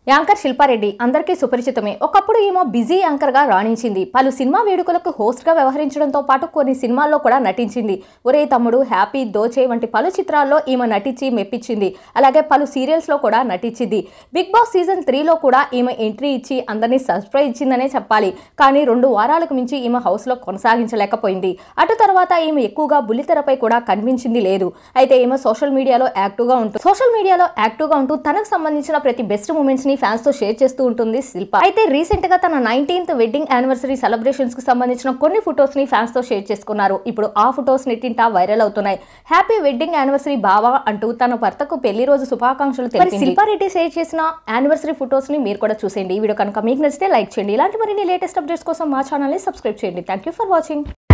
anchor Shilpa Reddy అందరికీ సుపరిచితమే ఒకప్పుడు ఈమె బిజీ యాంకర్ గా రాణించింది పలు సినిమా వేడుకలకు హోస్ట్ గా వ్యవహరించడంతో పాటు కొన్ని సినిమాల్లో కూడా నటించింది ఒరే తమ్ముడు హ్యాపీ దోచే వంటి పలు చిత్రాల్లో ఈమె నటించి మెప్పించింది అలాగే పలు సీరియల్స్ లో కూడా నటించింది బిగ్ బాస్ సీజన్ త్రీలో కూడా ఈమె ఎంట్రీ ఇచ్చి అందరినీ సర్ప్రైజ్ ఇచ్చిందనే చెప్పాలి కానీ రెండు వారాలకు మించి ఈమె హౌస్ లో కొనసాగించలేకపోయింది అటు తర్వాత ఈమె ఎక్కువగా బుల్లితెరపై కూడా కనిపించింది లేదు అయితే ఈమె సోషల్ మీడియాలో యాక్టివ్ గా ఉంటుంది సోషల్ మీడియాలో యాక్టివ్ గా ఉంటూ తనకు సంబంధించిన ప్రతి బెస్ట్ మూమెంట్స్ ని ఫ్యాన్స్ తో షేర్ చేస్తూ ఉంటుంది శిల్ప అయితే రీసెంట్ గా తన నైన్టీన్త్ వెడ్డింగ్ యానివర్సరీ సెలబ్రేషన్స్ కు సంబంధించిన కొన్ని ఫొటోస్ ని ఫ్యాన్స్ తో షేర్ చేసుకున్నారు ఇప్పుడు ఆ ఫొటోస్ నెట్టింటా వైరల్ అవుతున్నాయి హ్యాపీ వెడ్డింగ్ యానివర్సరీ బావా అంటూ తన భర్తకు పెళ్లి రోజు శుభాకాంక్షలు తెలిపింది శిల్పారెడ్డి షేర్ చేసిన యానివర్సరీ ఫొటోస్ ని మీరు కూడా చూసేయండి ఈ వీడియో కనుక మీకు నచ్చితే లైక్ చేయండి ఇలాంటి మరిన్ని లేటెస్ట్ అప్డేట్స్ కోసం మా ఛానల్ ని సబ్స్క్రైబ్ చేయండి థ్యాంక్ యూ ఫర్ వాచింగ్